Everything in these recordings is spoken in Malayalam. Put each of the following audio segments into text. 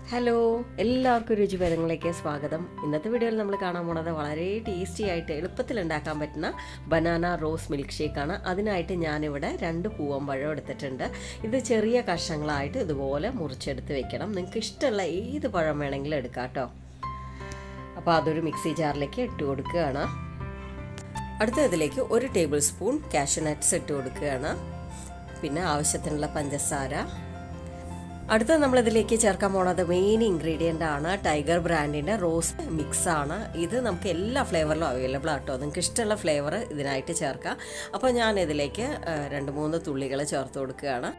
ഹലോ എല്ലാവർക്കും രുചിഭേദങ്ങളിലേക്ക് സ്വാഗതം ഇന്നത്തെ വീഡിയോയിൽ നമ്മൾ കാണാൻ പോണത് വളരെ ടേസ്റ്റി ആയിട്ട് എളുപ്പത്തിൽ ഉണ്ടാക്കാൻ പറ്റുന്ന ബനാന റോസ് മിൽക്ക് ഷേക്കാണ് അതിനായിട്ട് ഞാനിവിടെ രണ്ട് പൂവമ്പഴം എടുത്തിട്ടുണ്ട് ഇത് ചെറിയ കഷ്ണങ്ങളായിട്ട് ഇതുപോലെ മുറിച്ചെടുത്ത് വെക്കണം നിങ്ങൾക്ക് ഇഷ്ടമുള്ള ഏത് പഴം വേണമെങ്കിലും എടുക്കാം കേട്ടോ അപ്പോൾ അതൊരു മിക്സി ജാറിലേക്ക് ഇട്ട് കൊടുക്കുകയാണ് അടുത്ത ഇതിലേക്ക് ഒരു ടേബിൾ സ്പൂൺ കാഷ്യൂ നട്ട്സ് ഇട്ട് കൊടുക്കുകയാണ് പിന്നെ ആവശ്യത്തിനുള്ള പഞ്ചസാര അടുത്ത നമ്മൾ ഇതിലേക്ക് ചേർക്കാൻ പോണത് മെയിൻ ഇൻഗ്രീഡിയൻ്റ് ആണ് ടൈഗർ ബ്രാൻഡിൻ്റെ റോസ് മിക്സ് ആണ് ഇത് നമുക്ക് എല്ലാ ഫ്ലേവറിലും അവൈലബിൾ ആട്ടോ നിങ്ങൾക്ക് ഇഷ്ടമുള്ള ഫ്ലേവർ ഇതിനായിട്ട് ചേർക്കാം അപ്പോൾ ഞാൻ ഇതിലേക്ക് രണ്ട് മൂന്ന് തുള്ളികൾ ചേർത്ത് കൊടുക്കുകയാണ്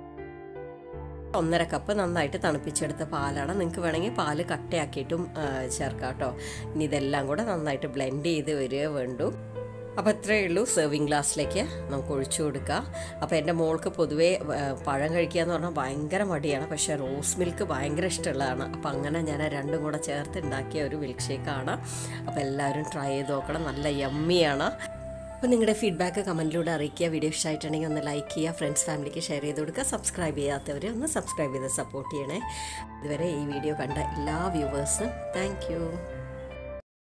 ഒന്നര കപ്പ് നന്നായിട്ട് തണുപ്പിച്ചെടുത്ത പാലാണ് നിങ്ങൾക്ക് വേണമെങ്കിൽ പാല് കട്ടയാക്കിയിട്ടും ചേർക്കാം കേട്ടോ ഇനി ഇതെല്ലാം കൂടെ നന്നായിട്ട് ബ്ലെൻഡ് ചെയ്ത് വരിക വേണ്ടു അപ്പോൾ ഇത്രയേ ഉള്ളൂ സെർവിങ് ഗ്ലാസ്സിലേക്ക് നമുക്ക് ഒഴിച്ചു കൊടുക്കാം അപ്പോൾ എൻ്റെ മോൾക്ക് പൊതുവേ പഴം കഴിക്കുക എന്ന് പറഞ്ഞാൽ ഭയങ്കര മടിയാണ് പക്ഷേ റോസ് മിൽക്ക് ഭയങ്കര ഇഷ്ടമുള്ളതാണ് അപ്പോൾ അങ്ങനെ ഞാൻ രണ്ടും കൂടെ ചേർത്ത് ഉണ്ടാക്കിയ ഒരു മിൽക്ക് ഷേക്കാണ് അപ്പോൾ എല്ലാവരും ട്രൈ ചെയ്ത് നോക്കണം നല്ല യമ്മിയാണ് അപ്പോൾ നിങ്ങളുടെ ഫീഡ്ബാക്ക് കമൻറ്റിലൂടെ അറിയിക്കുക വീഡിയോ ഇഷ്ടമായിട്ടുണ്ടെങ്കിൽ ഒന്ന് ലൈക്ക് ചെയ്യുക ഫ്രണ്ട്സ് ഫാമിലിക്ക് ഷെയർ ചെയ്ത് കൊടുക്കുക സബ്സ്ക്രൈബ് ചെയ്യാത്തവർ ഒന്ന് സബ്സ്ക്രൈബ് ചെയ്ത് സപ്പോർട്ട് ചെയ്യണേ ഇതുവരെ ഈ വീഡിയോ കണ്ട എല്ലാ വ്യൂവേഴ്സും താങ്ക്